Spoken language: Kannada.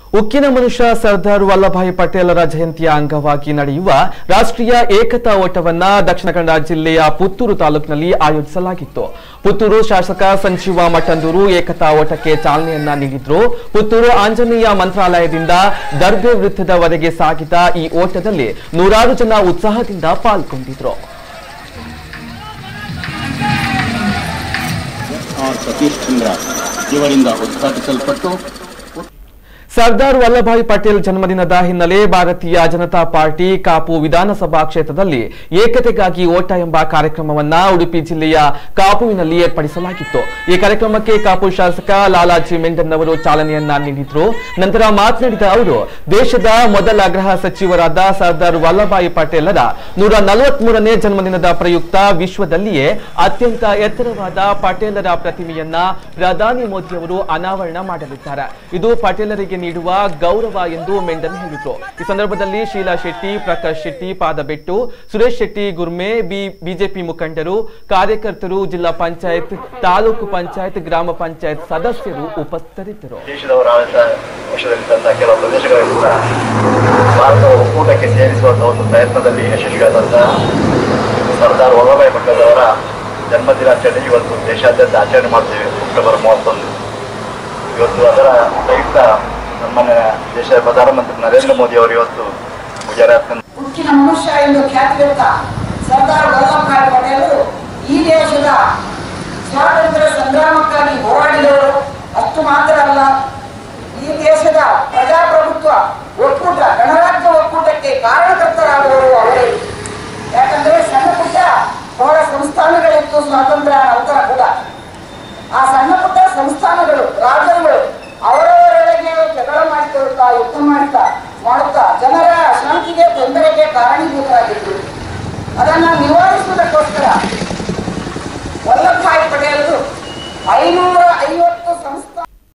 ಉಕ್ಕಿನ ಮನುಷ್ಯ ಸರ್ದಾರ್ ವಲ್ಲಭಾಯಿ ಪಟೇಲರ ಜಯಂತಿಯ ಅಂಗವಾಗಿ ನಡೆಯುವ ರಾಷ್ಟ್ರೀಯ ಏಕತಾ ಓಟವನ್ನ ದಕ್ಷಿಣ ಕನ್ನಡ ಜಿಲ್ಲೆಯ ಪುತ್ತೂರು ತಾಲೂಕಿನಲ್ಲಿ ಆಯೋಜಿಸಲಾಗಿತ್ತು ಪುತ್ತೂರು ಶಾಸಕ ಸಂಜೀವ ಮಠಂದೂರು ಏಕತಾ ಓಟಕ್ಕೆ ಚಾಲನೆಯನ್ನ ನೀಡಿದ್ರು ಪುತ್ತೂರು ಆಂಜನೇಯ ಮಂತ್ರಾಲಯದಿಂದ ದರ್ಬೆ ವೃತ್ತದವರೆಗೆ ಸಾಗಿದ ಈ ಓಟದಲ್ಲಿ ನೂರಾರು ಜನ ಉತ್ಸಾಹದಿಂದ ಪಾಲ್ಗೊಂಡಿದ್ರು ಆರ್ ಸತೀಶ್ ಚಂದ್ರ ಇವರಿಂದ ಉದ್ಘಾಟಿಸಲ್ಪಟ್ಟು ಸರ್ದಾರ್ ವಲ್ಲಭಾಯಿ ಪಟೇಲ್ ಜನ್ಮದಿನದ ಹಿನ್ನೆಲೆ ಭಾರತೀಯ ಜನತಾ ಪಾರ್ಟಿ ಕಾಪು ವಿಧಾನಸಭಾ ಕ್ಷೇತ್ರದಲ್ಲಿ ಏಕತೆಗಾಗಿ ಓಟ ಎಂಬ ಕಾರ್ಯಕ್ರಮವನ್ನ ಉಡುಪಿ ಜಿಲ್ಲೆಯ ಕಾಪುವಿನಲ್ಲಿ ಏರ್ಪಡಿಸಲಾಗಿತ್ತು ಈ ಕಾರ್ಯಕ್ರಮಕ್ಕೆ ಕಾಪು ಶಾಸಕ ಲಾಲಾಜಿ ಮೆಂಡನ್ ಅವರು ಚಾಲನೆಯನ್ನ ನೀಡಿದ್ರು ನಂತರ ಮಾತನಾಡಿದ ಅವರು ದೇಶದ ಮೊದಲ ಗೃಹ ಸಚಿವರಾದ ಸರ್ದಾರ್ ವಲ್ಲಭಾಯಿ ಪಟೇಲರ ನೂರ ನಲವತ್ಮೂರನೇ ಜನ್ಮದಿನದ ಪ್ರಯುಕ್ತ ವಿಶ್ವದಲ್ಲಿಯೇ ಅತ್ಯಂತ ಎತ್ತರವಾದ ಪಟೇಲರ ಪ್ರತಿಮೆಯನ್ನ ಪ್ರಧಾನಿ ಮೋದಿ ಅವರು ಅನಾವರಣ ಮಾಡಲಿದ್ದಾರೆ ಇದು ಪಟೇಲರಿಗೆ ನೀಡುವ ಗೌರವ ಎಂದು ಮೆಂಡನ್ ಹೇಳಿದ್ರು ಈ ಸಂದರ್ಭದಲ್ಲಿ ಶೀಲಾ ಶೆಟ್ಟಿ ಪ್ರಕಾಶ್ ಶೆಟ್ಟಿ ಪಾದಬೆಟ್ಟು ಸುರೇಶ್ ಶೆಟ್ಟಿ ಗುರ್ಮೆ ಬಿ ಬಿಜೆಪಿ ಮುಖಂಡರು ಕಾರ್ಯಕರ್ತರು ಜಿಲ್ಲಾ ಪಂಚಾಯತ್ ತಾಲೂಕು ಪಂಚಾಯತ್ ಗ್ರಾಮ ಪಂಚಾಯತ್ ಸದಸ್ಯರು ಉಪಸ್ಥಿತರಿದ್ದರು ದೇಶದವರ ಆಡಳಿತ ವಶದಲ್ಲಿದ್ದಂತಹ ಕೆಲವು ಪ್ರದೇಶಗಳಲ್ಲಿ ಕೂಡ ಭಾರತ ಒಕ್ಕೂಟಕ್ಕೆ ಸೇರಿಸುವಂತಹ ಒಂದು ಪ್ರಯತ್ನದಲ್ಲಿ ಯಶಸ್ವಿಯಾದಂತಹ ಸರ್ದಾರ್ ವಲ್ಲಭಾಯಿ ಪಟೇಲ್ ಅವರ ಜನ್ಮ ದಿನಾಚರಣೆ ಇವತ್ತು ದೇಶಾದ್ಯಂತ ಆಚರಣೆ ಮಾಡ್ತೇವೆ ಅಕ್ಟೋಬರ್ ಮೂವತ್ತೊಂದು ಇವತ್ತು ಅದರ ಪ್ರಯುಕ್ತ ನಮ್ಮನ್ನ ದೇಶದ ಪ್ರಧಾನಮಂತ್ರಿ ನರೇಂದ್ರ ಮೋದಿ ಅವರು ಇವತ್ತು ಗುಜರಾತ್ನ ಉಕ್ಕಿನ ಮನುಷ್ಯ ಎಂದು ಖ್ಯಾತಿಯುತ ಸರ್ದಾರ್ ವಲ್ಲಭಭಾಯಿ ಪಟೇಲರು ಈ ದೇಶದ ಸ್ವಾತಂತ್ರ್ಯ ಸಂಗ್ರಾಮಕ್ಕಾಗಿ ಹೋರಾಡಿದವರು ಅಷ್ಟು ಮಾತ್ರ ಅಲ್ಲ ಈ ದೇಶದ ಪ್ರಜಾಪ್ರಭುತ್ವ ಒಕ್ಕೂಟ ಗಣರಾಜ್ಯ ಒಕ್ಕೂಟಕ್ಕೆ ಕಾರಣಕರ್ತರಾದವರು ಅವರೇ ಯಾಕಂದ್ರೆ ಸಣ್ಣ ಪುಟ್ಟ ಅವರ ಸಂಸ್ಥಾನಗಳಿತ್ತು ಸ್ವಾತಂತ್ರ್ಯ ನಂತರ ಕೂಡ ಆ ಸಣ್ಣ ಪುಟ್ಟ ಸಂಸ್ಥಾನಗಳು ರಾಜ್ಯಗಳು ಅವರವರೊಳಗೆ ಜಗಳ ಮಾಡಿಕೊಳ್ತಾ ಯುದ್ಧ ಮಾಡ್ತಾ ಮಾಡುತ್ತಾ ಜನರ ಅಶಾಂತಿಗೆ ತೊಂದರೆಗೆ ಕಾರಣೀಭೂತರಾಗಿದ್ರು ಅದನ್ನ ನಿವಾರಿಸುವುದಕ್ಕೋಸ್ಕರ ವಲ್ಲಭಾಯಿ